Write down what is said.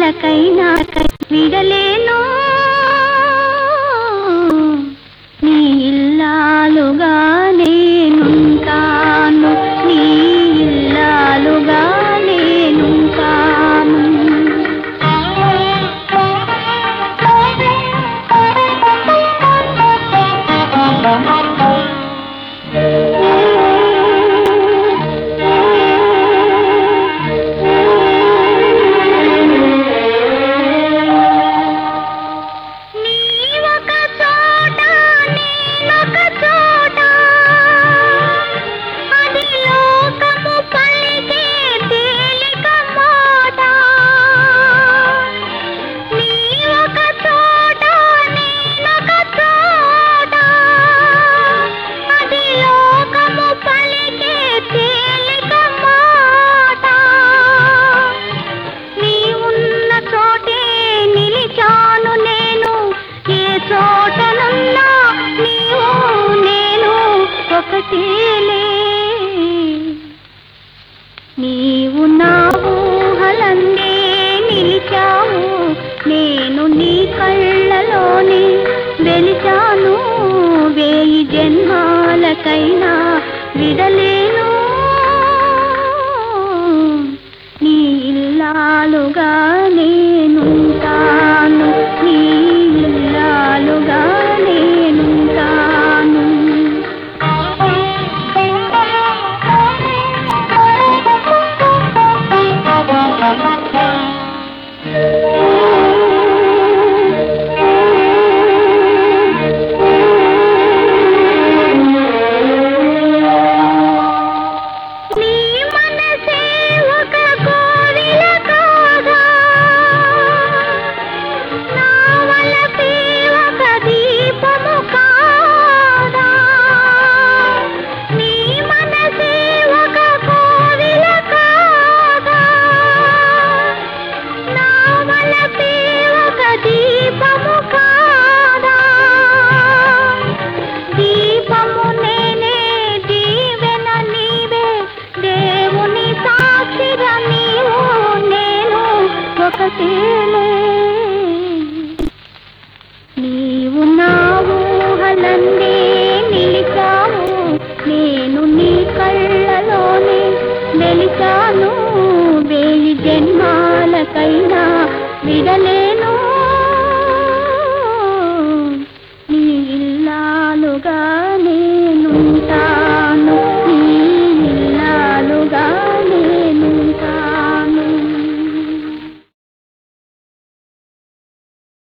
జన్మాలకైనా విడలేను నీ ఇల్లాలుగా నేనుంటాను నీ ఇల్లాలుగా నేనుంటాను నీ ఒక చోట నేనొక చోట అది లోకము పలికే తేలిక మాట నీ ఒక చోట నేనొక చోట అది లోకము పలికే తేలిక మాట నీ ఉన్న చోటే నిలిచాను నేను ఏ చోటనున్నా నీవు నేను ఒకటేలే నీవు నా ఊహలందే నిలిచావు నేను నీ కళ్ళలోనే వెలిచాను వేయి జన్మాలకైనా విడలేను నీ ఇల్లాలుగా నేనుంటాను నీ ఇల్లాలుగా నేనుంటాను నీ మనసే ఒక కోవిల కాగా నా వలపే ఒక దీపము కాగా నీ మనసే ఒక కోవిల కాగా నా వలపే ఒక దీపము కాగా దీపము నేనే దీవెన నీవే దేవుని సాక్షిగా నీవు నేను ఒకటేలే నీవు నా ఊహలందే నిలిచావు నేను నీ కళ్ళలోనే వెలిచాను వేయి జన్మాలకైనా విడలేను నీ ఇల్లాలుగా